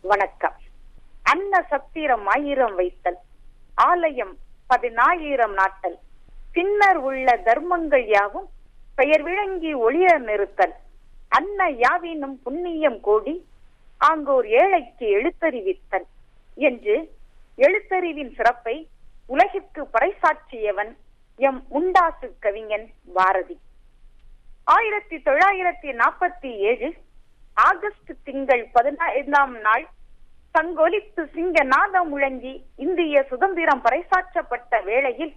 வணக்கம் அன்ன சத்திரம் ஆயிரம் வைத்தல் ஆலயம் பதினாயிரம் நாட்டல் பின்னர் உள்ள தர்மங்கள் யாவும் பெயர் விளங்கி ஒளிய நிறுத்தல் அன்ன யாவினும் புண்ணியம் கோடி ஆங்கோர் ஏழைக்கு எழுத்தறிவித்தல் என்று எழுத்தறிவின் சிறப்பை உலகிற்கு பறைசாற்றியவன் எம் உண்டாசு கவிஞன் பாரதி ஆயிரத்தி தொள்ளாயிரத்தி நாற்பத்தி ஏழு ஆகஸ்ட் திங்கள் பதினைந்தாம் நாள் சங்கொலித்து சிங்க நாதம் முழங்கி இந்திய சுதந்திரம் பறைசாற்றப்பட்ட வேளையில்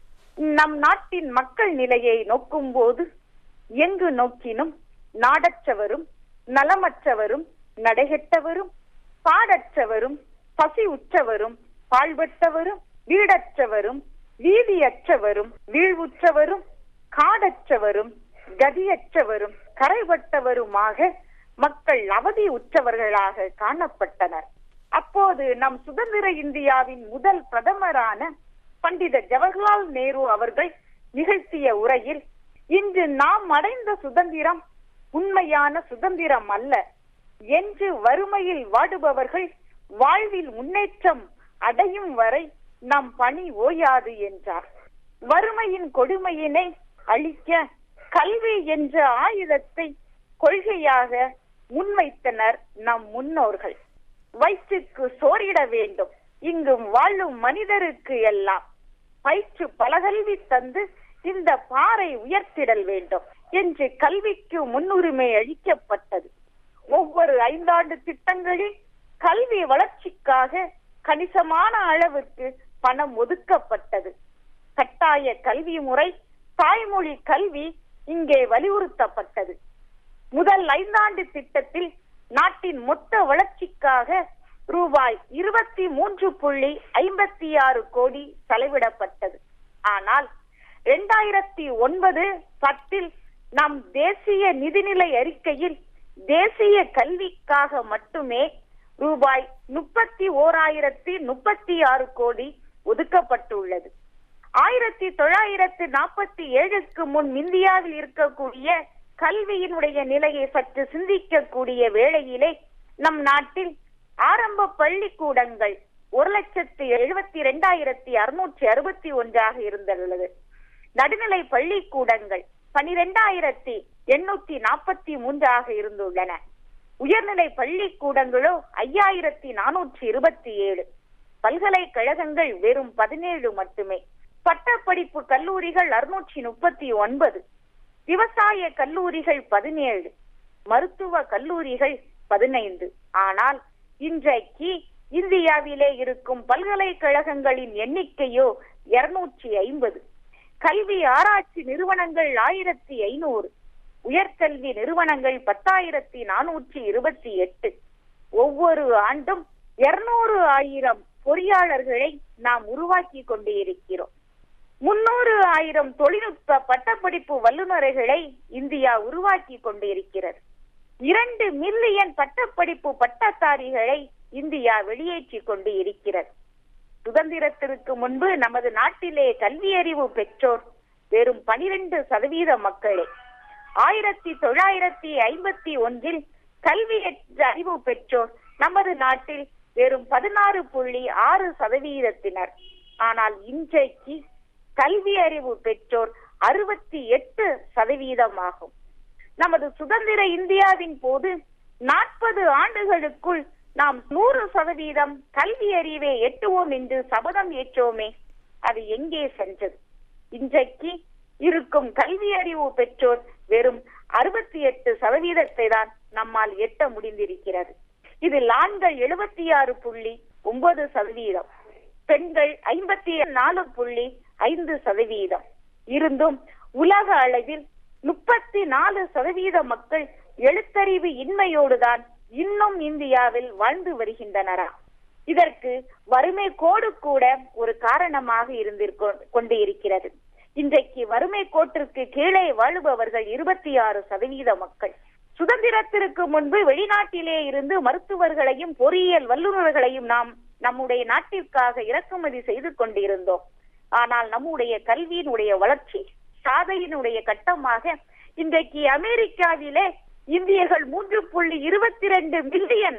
நம் நாட்டின் மக்கள் நிலையை நோக்கும் போது எங்கு நோக்கினும் நாடற்றவரும் நலமற்றவரும் நடைகெட்டவரும் பாடற்றவரும் பசி உற்றவரும் பாழ்பட்டவரும் வீடற்றவரும் வீதியற்றவரும் வீழ்வுற்றவரும் காடற்றவரும் கதியற்றவரும் கரைபட்டவருமாக மக்கள் அவதி உற்றவர்களாக காணப்பட்டனர் அப்போது நம் சுதந்திர இந்தியாவின் முதல் பிரதமரான பண்டித ஜவஹர்லால் நேரு அவர்கள் நிகழ்த்திய உரையில் இன்று நாம் அடைந்த சுதந்திரம் உண்மையான சுதந்திரம் அல்ல என்று வறுமையில் வாடுபவர்கள் வாழ்வில் முன்னேற்றம் அடையும் வரை நம் பணி ஓயாது என்றார் வறுமையின் கொடுமையினை அழிக்க கல்வி என்ற ஆயுதத்தை கொள்கையாக முன்வைத்தனர் நம் முன்னோர்கள் வயிற்றுக்கு சோறிட வேண்டும் இங்கு வாழும் மனிதருக்கு எல்லாம் பயிற்று பலகல்வி தந்து இந்த பாறை உயர்த்திடல் வேண்டும் என்று கல்விக்கு முன்னுரிமை அளிக்கப்பட்டது ஒவ்வொரு ஐந்தாண்டு திட்டங்களில் கல்வி வளர்ச்சிக்காக கணிசமான அளவுக்கு பணம் ஒதுக்கப்பட்டது கட்டாய கல்வி முறை தாய்மொழி கல்வி இங்கே வலியுறுத்தப்பட்டது முதல் ஐந்தாண்டு திட்டத்தில் நாட்டின் மொத்த வளர்ச்சிக்காக ரூபாய் இருபத்தி மூன்று புள்ளி ஐம்பத்தி ஆறு கோடி செலவிடப்பட்டது ஆனால் இரண்டாயிரத்தி ஒன்பது பத்தில் நம் தேசிய நிதிநிலை அறிக்கையில் தேசிய கல்விக்காக மட்டுமே ரூபாய் முப்பத்தி ஓராயிரத்தி முப்பத்தி ஆறு கோடி ஒதுக்கப்பட்டுள்ளது ஆயிரத்தி தொள்ளாயிரத்து நாற்பத்தி ஏழுக்கு முன் இந்தியாவில் இருக்கக்கூடிய கல்வியினுடைய நிலையை சற்று சிந்திக்கக்கூடிய வேளையிலே நம் நாட்டில் ஆரம்ப பள்ளிக்கூடங்கள் ஒரு லட்சத்து எழுபத்தி இரண்டாயிரத்தி அறுநூற்றி அறுபத்தி ஒன்றாக இருந்துள்ளது நடுநிலை பள்ளிக்கூடங்கள் பனிரெண்டாயிரத்தி எண்ணூத்தி நாற்பத்தி மூன்றாக இருந்துள்ளன உயர்நிலை பள்ளிக்கூடங்களோ ஐயாயிரத்தி நானூற்றி இருபத்தி ஏழு பல்கலைக்கழகங்கள் வெறும் பதினேழு மட்டுமே பட்டப்படிப்பு கல்லூரிகள் அறுநூற்றி முப்பத்தி ஒன்பது விவசாய கல்லூரிகள் பதினேழு மருத்துவ கல்லூரிகள் பதினைந்து ஆனால் இன்றைக்கு இந்தியாவிலே இருக்கும் பல்கலைக்கழகங்களின் எண்ணிக்கையோ இருநூற்றி ஐம்பது கல்வி ஆராய்ச்சி நிறுவனங்கள் ஆயிரத்தி ஐநூறு உயர்கல்வி நிறுவனங்கள் பத்தாயிரத்தி நானூற்றி இருபத்தி எட்டு ஒவ்வொரு ஆண்டும் இருநூறு ஆயிரம் பொறியாளர்களை நாம் உருவாக்கி கொண்டு இருக்கிறோம் முன்னூறு ஆயிரம் தொழில்நுட்ப பட்டப்படிப்பு வல்லுநர்களை இந்தியா உருவாக்கி கொண்டு இருக்கிறது இரண்டு மில்லியன் பட்டப்படிப்பு பட்டதாரிகளை இந்தியா வெளியேற்றி கொண்டு இருக்கிறது சுதந்திரத்திற்கு முன்பு நமது நாட்டிலே கல்வி அறிவு பெற்றோர் வெறும் பனிரெண்டு சதவீத மக்களே ஆயிரத்தி தொள்ளாயிரத்தி ஐம்பத்தி ஒன்றில் கல்வி அறிவு பெற்றோர் நமது நாட்டில் வெறும் பதினாறு புள்ளி ஆறு சதவீதத்தினர் ஆனால் இன்றைக்கு கல்வி அறிவு பெற்றோர் அறுபத்தி எட்டு சதவீதமாகும் நமது சுதந்திர இந்தியாவின் போது நாற்பது ஆண்டுகளுக்குள் நாம் நூறு சதவீதம் கல்வி அறிவை எட்டுவோம் என்று சபதம் ஏற்றோமே அது எங்கே சென்றது இன்றைக்கு இருக்கும் கல்வி அறிவு பெற்றோர் வெறும் அறுபத்தி எட்டு சதவீதத்தை தான் நம்மால் எட்ட முடிந்திருக்கிறது இதில் ஆண்கள் எழுபத்தி ஆறு புள்ளி ஒன்பது சதவீதம் பெண்கள் ஐம்பத்தி நாலு புள்ளி ஐந்து சதவீதம் இருந்தும் உலக அளவில் முப்பத்தி நாலு சதவீத மக்கள் எழுத்தறிவு இன்மையோடுதான் இன்னும் இந்தியாவில் வாழ்ந்து வருகின்றனரா இதற்கு வறுமை கோடு கூட ஒரு காரணமாக இருந்திருக்கோ கொண்டு இருக்கிறது இன்றைக்கு வறுமை கோட்டிற்கு கீழே வாழுபவர்கள் இருபத்தி ஆறு சதவீத மக்கள் சுதந்திரத்திற்கு முன்பு வெளிநாட்டிலே இருந்து மருத்துவர்களையும் பொறியியல் வல்லுநர்களையும் நாம் நம்முடைய நாட்டிற்காக இறக்குமதி செய்து கொண்டிருந்தோம் ஆனால் நம்முடைய கல்வியினுடைய வளர்ச்சி சாதையினுடைய கட்டமாக இன்றைக்கு அமெரிக்காவிலே இந்தியர்கள் மூன்று புள்ளி இருபத்தி ரெண்டு மில்லியன்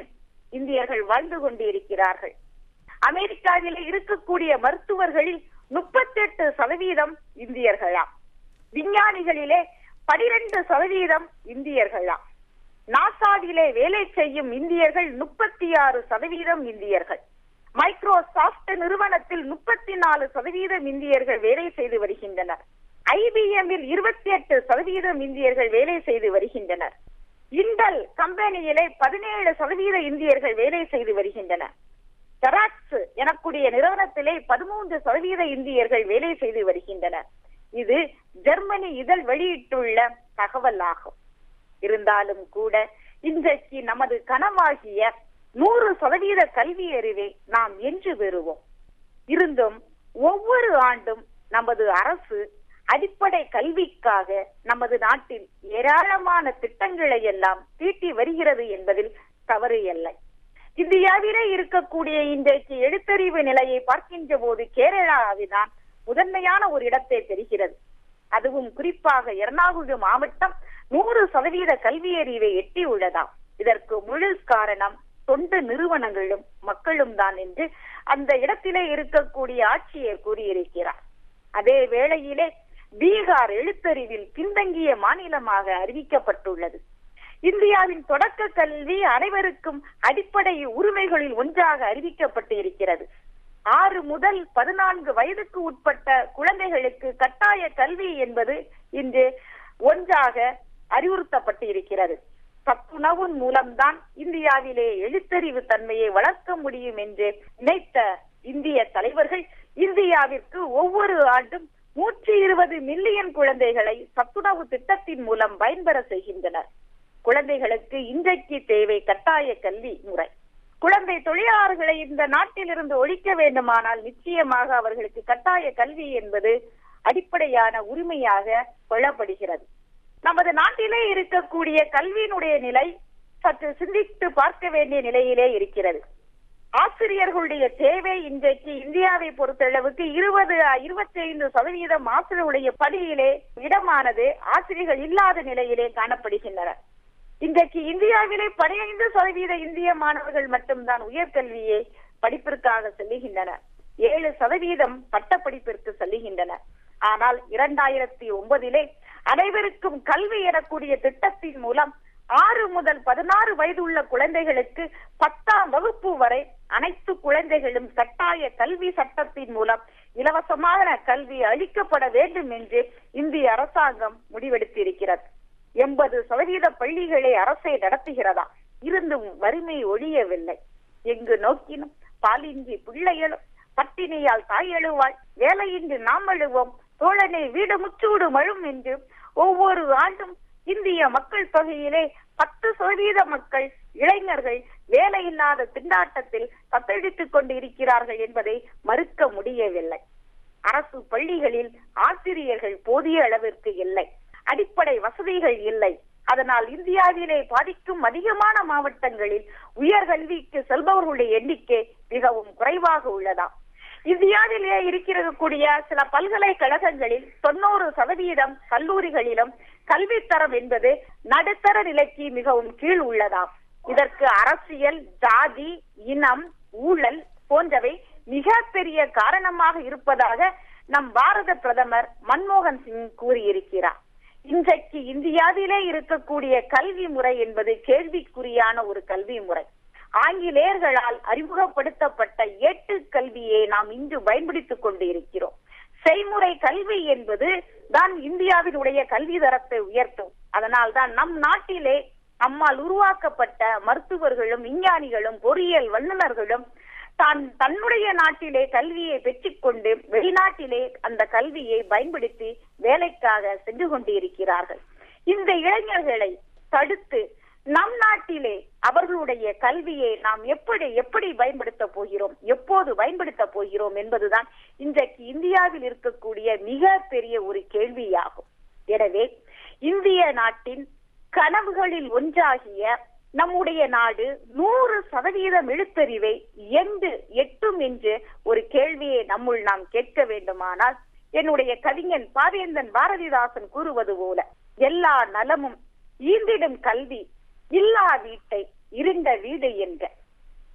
இந்தியர்கள் வாழ்ந்து கொண்டிருக்கிறார்கள் அமெரிக்காவிலே இருக்கக்கூடிய மருத்துவர்களில் முப்பத்தி எட்டு சதவீதம் இந்தியர்களாம் விஞ்ஞானிகளிலே பனிரெண்டு சதவீதம் இந்தியர்களாம் நாசாவிலே வேலை செய்யும் இந்தியர்கள் முப்பத்தி ஆறு சதவீதம் இந்தியர்கள் மைக்ரோசாப்ட் நிறுவனத்தில் முப்பத்தி நாலு சதவீதம் இந்தியர்கள் வேலை செய்து வருகின்றனர் ஐபிஎம்மில் இருபத்தி எட்டு சதவீதம் இந்தியர்கள் வேலை செய்து வருகின்றனர் இண்டல் கம்பெனியிலே பதினேழு சதவீத இந்தியர்கள் வேலை செய்து வருகின்றனர் ஜெராக்ஸ் எனக்கூடிய நிறுவனத்திலே பதிமூன்று சதவீத இந்தியர்கள் வேலை செய்து வருகின்றனர் இது ஜெர்மனி இதழ் வெளியிட்டுள்ள தகவல் ஆகும் இருந்தாலும் கூட இன்றைக்கு நமது கனவாகிய நூறு சதவீத கல்வி அறிவை நாம் என்று பெறுவோம் இருந்தும் ஒவ்வொரு ஆண்டும் நமது அரசு அடிப்படை கல்விக்காக நமது நாட்டில் ஏராளமான திட்டங்களை எல்லாம் தீட்டி வருகிறது என்பதில் தவறு இல்லை இந்தியாவிலே இருக்கக்கூடிய இன்றைக்கு எழுத்தறிவு நிலையை பார்க்கின்ற போது கேரளாவில்தான் முதன்மையான ஒரு இடத்தை தெரிகிறது அதுவும் குறிப்பாக எர்ணாகுளம் மாவட்டம் நூறு சதவீத கல்வி அறிவை எட்டி உள்ளதாம் இதற்கு முழு காரணம் தொண்டு நிறுவனங்களும் மக்களும் தான் என்று அந்த இடத்திலே இருக்கக்கூடிய ஆட்சியர் கூறியிருக்கிறார் அதே வேளையிலே பீகார் எழுத்தறிவில் பின்தங்கிய மாநிலமாக அறிவிக்கப்பட்டுள்ளது இந்தியாவின் தொடக்க கல்வி அனைவருக்கும் அடிப்படை உரிமைகளில் ஒன்றாக அறிவிக்கப்பட்டு இருக்கிறது ஆறு முதல் பதினான்கு வயதுக்கு உட்பட்ட குழந்தைகளுக்கு கட்டாய கல்வி என்பது இன்று ஒன்றாக அறிவுறுத்தப்பட்டு இருக்கிறது சத்துணவின் மூலம்தான் இந்தியாவிலே எழுத்தறிவு தன்மையை வளர்க்க முடியும் என்று நினைத்த இந்திய தலைவர்கள் இந்தியாவிற்கு ஒவ்வொரு ஆண்டும் நூற்றி இருபது மில்லியன் குழந்தைகளை சத்துணவு திட்டத்தின் மூலம் பயன்பெற செய்கின்றனர் குழந்தைகளுக்கு இன்றைக்கு தேவை கட்டாய கல்வி முறை குழந்தை தொழிலாளர்களை இந்த நாட்டிலிருந்து ஒழிக்க வேண்டுமானால் நிச்சயமாக அவர்களுக்கு கட்டாய கல்வி என்பது அடிப்படையான உரிமையாக கொள்ளப்படுகிறது நமது நாட்டிலே இருக்கக்கூடிய கல்வியினுடைய நிலை சற்று சிந்தித்து பார்க்க வேண்டிய நிலையிலே இருக்கிறது ஆசிரியர்களுடைய தேவை இன்றைக்கு இந்தியாவை பொறுத்தளவுக்கு இருபது இருபத்தி ஐந்து சதவீதம் ஆசிரியருடைய பணியிலே இடமானது ஆசிரியர்கள் இல்லாத நிலையிலே காணப்படுகின்றனர் இன்றைக்கு இந்தியாவிலே பதினைந்து சதவீத இந்திய மாணவர்கள் மட்டும்தான் உயர்கல்வியை படிப்பிற்காக செல்லுகின்றனர் ஏழு சதவீதம் பட்டப்படிப்பிற்கு செல்லுகின்றனர் ஆனால் இரண்டாயிரத்தி ஒன்பதிலே அனைவருக்கும் கல்வி எனக்கூடிய திட்டத்தின் மூலம் ஆறு முதல் பதினாறு வயது உள்ள குழந்தைகளுக்கு பத்தாம் வகுப்பு வரை அனைத்து குழந்தைகளும் கட்டாய கல்வி சட்டத்தின் மூலம் இலவசமான கல்வி அளிக்கப்பட வேண்டும் என்று இந்திய அரசாங்கம் முடிவெடுத்திருக்கிறது எண்பது சதவீத பள்ளிகளை அரசே நடத்துகிறதா இருந்தும் வறுமை ஒழியவில்லை எங்கு நோக்கினும் பாலின்றி பிள்ளைகளும் பட்டினியால் தாய் எழுவாள் வேலையின்றி நாம் எழுவோம் தோழனை வீடு முச்சூடு மழும் என்று ஒவ்வொரு ஆண்டும் இந்திய மக்கள் தொகையிலே பத்து சதவீத மக்கள் இளைஞர்கள் வேலையில்லாத திண்டாட்டத்தில் தத்தளித்துக் கொண்டு இருக்கிறார்கள் என்பதை மறுக்க முடியவில்லை அரசு பள்ளிகளில் ஆசிரியர்கள் போதிய அளவிற்கு இல்லை அடிப்படை வசதிகள் இல்லை அதனால் இந்தியாவிலே பாதிக்கும் அதிகமான மாவட்டங்களில் உயர்கல்விக்கு செல்பவர்களுடைய எண்ணிக்கை மிகவும் குறைவாக உள்ளதாம் இந்தியாவிலே இருக்கக்கூடிய சில பல்கலைக்கழகங்களில் தொண்ணூறு சதவீதம் கல்லூரிகளிலும் கல்வித்தரம் என்பது நடுத்தர நிலைக்கு மிகவும் கீழ் உள்ளதாம் இதற்கு அரசியல் ஜாதி இனம் ஊழல் போன்றவை மிக பெரிய காரணமாக இருப்பதாக நம் பாரத பிரதமர் மன்மோகன் சிங் கூறியிருக்கிறார் இன்றைக்கு இந்தியாவிலே இருக்கக்கூடிய கல்வி முறை என்பது கேள்விக்குறியான ஒரு கல்வி முறை ஆங்கிலேயர்களால் அறிமுகப்படுத்தப்பட்ட ஏட்டு கல்வியை நாம் இன்று பயன்படுத்திக் கொண்டு இருக்கிறோம் செய்முறை கல்வி என்பது தான் இந்தியாவினுடைய கல்வி தரத்தை உயர்த்தும் அதனால் தான் நம் நாட்டிலே நம்மால் உருவாக்கப்பட்ட மருத்துவர்களும் விஞ்ஞானிகளும் பொறியியல் வல்லுநர்களும் தான் தன்னுடைய நாட்டிலே கல்வியை பெற்றுக்கொண்டு வெளிநாட்டிலே அந்த கல்வியை பயன்படுத்தி வேலைக்காக சென்று கொண்டிருக்கிறார்கள் இந்த இளைஞர்களை தடுத்து நம் நாட்டிலே அவர்களுடைய கல்வியை நாம் எப்படி எப்படி பயன்படுத்த போகிறோம் எப்போது பயன்படுத்த போகிறோம் என்பதுதான் இன்றைக்கு இந்தியாவில் இருக்கக்கூடிய மிக பெரிய ஒரு கேள்வியாகும் எனவே இந்திய நாட்டின் கனவுகளில் ஒன்றாகிய நம்முடைய நாடு நூறு சதவீதம் எழுத்தறிவை எங்கு எட்டும் என்று ஒரு கேள்வியை நம்முள் நாம் கேட்க வேண்டுமானால் என்னுடைய கவிஞன் பாவேந்தன் பாரதிதாசன் கூறுவது போல எல்லா நலமும் ஈந்திடும் கல்வி இல்லா வீட்டை இருண்ட வீடு என்ற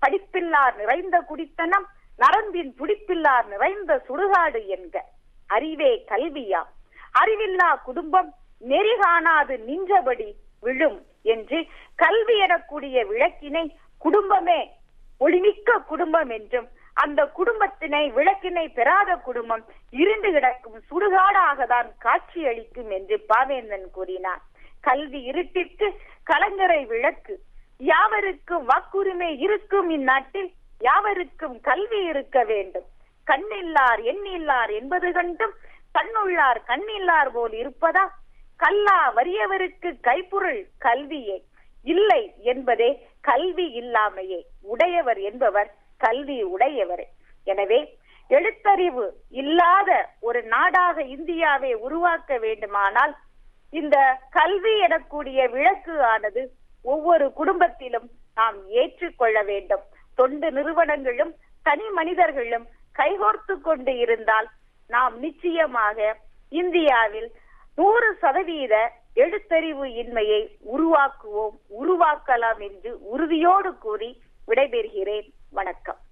படிப்பில்லார் நிறைந்த குடித்தனம் நரம்பின் துடிப்பில்லார் நிறைந்த சுடுகாடு என்க அறிவே கல்வியா அறிவில்லா குடும்பம் நெறி காணாது நின்றபடி விழும் என்று கல்வி எனக்கூடிய விளக்கினை குடும்பமே ஒளிமிக்க குடும்பம் என்றும் அந்த குடும்பத்தினை விளக்கினை பெறாத குடும்பம் இருண்டு கிடக்கும் சுடுகாடாக தான் காட்சி அளிக்கும் என்று பாவேந்தன் கூறினார் கல்வி இருட்டிற்கு கலங்கரை விளக்கு யாவருக்கும் வாக்குரிமை இருக்கும் இந்நாட்டில் யாவருக்கும் கல்வி இருக்க வேண்டும் கண்ணில்லார் எண்ணில்லார் என்பது கண்டும் கண்ணுள்ளார் கண்ணில்லார் போல் இருப்பதா கல்லா வறியவருக்கு கைப்பொருள் கல்வியே இல்லை என்பதே கல்வி இல்லாமையே உடையவர் என்பவர் கல்வி உடையவரே எனவே எழுத்தறிவு இல்லாத ஒரு நாடாக இந்தியாவை உருவாக்க வேண்டுமானால் இந்த கல்வி எனக்கூடிய விளக்கு ஆனது ஒவ்வொரு குடும்பத்திலும் நாம் ஏற்றுக்கொள்ள வேண்டும் தொண்டு நிறுவனங்களும் தனி மனிதர்களும் கைகோர்த்து கொண்டு இருந்தால் நாம் நிச்சயமாக இந்தியாவில் நூறு சதவீத எழுத்தறிவு இன்மையை உருவாக்குவோம் உருவாக்கலாம் என்று உறுதியோடு கூறி விடைபெறுகிறேன் வணக்கம்